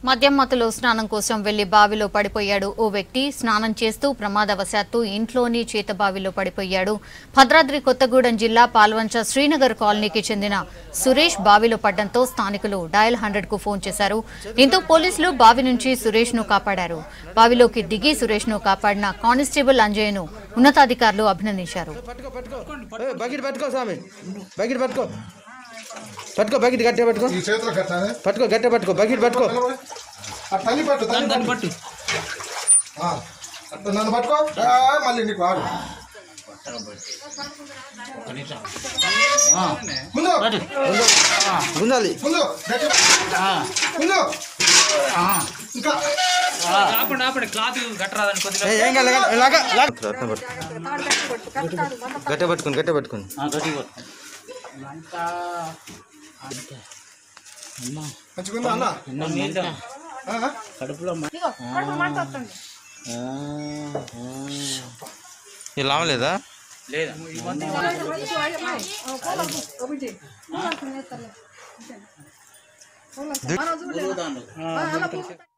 మద్యం మత్తులో స్నానం కోసం వెళ్లి బావిలో పడిపోయాడు ఓ వ్యక్తి స్నానం చేస్తూ ప్రమాదవశాత్తు ఇంట్లోని చేత బావిలో పడిపోయాడు భద్రాద్రి కొత్తగూడెం జిల్లా పాల్వంచ శ్రీనగర్ కాలనీకి చెందిన సురేష్ బావిలో పడ్డంతో స్థానికులు డయల్ హండ్రెడ్ కు ఫోన్ చేశారు దీంతో పోలీసులు బావి నుంచి సురేష్ ను కాపాడారు బావిలోకి దిగి సురేష్ ను కాపాడిన కానిస్టేబుల్ అంజయ్యను ఉన్నతాధికారులు అభినందించారు పట్టుకో పట్టుకో ఏ, బకెట్ పట్టుకో స్వామి బకెట్ పట్టుకో పట్టుకో బకెట్ గట్టిగా పట్టుకో ఈ చేతిలో కట్టాలి పట్టుకో గట్టిగా పట్టుకో బకెట్ పట్టుకో ఆ తల్లి పట్టు తల్లి పట్టు ఆ, అట్ట నన్ను పట్టుకో ఆ, మళ్ళీ నీకు ఆడు ముందు గుంజాలి ముందు గట్టిగా. ముందు ఇంకా ఆపండి ఆపండి క్లాత్ కట్టరాదని కొద్దిగా ఏ, ఏం కాదు లాగా లాగా లాగా. రత్నం పట్టుకో గట్టిగా పట్టుకోండి గట్టిగా పట్టుకోండి మంచిగుందా అన్న ఆ? ఇది లావలేదా లేదా మనం చూడలేదు. ఆ, అలా పో-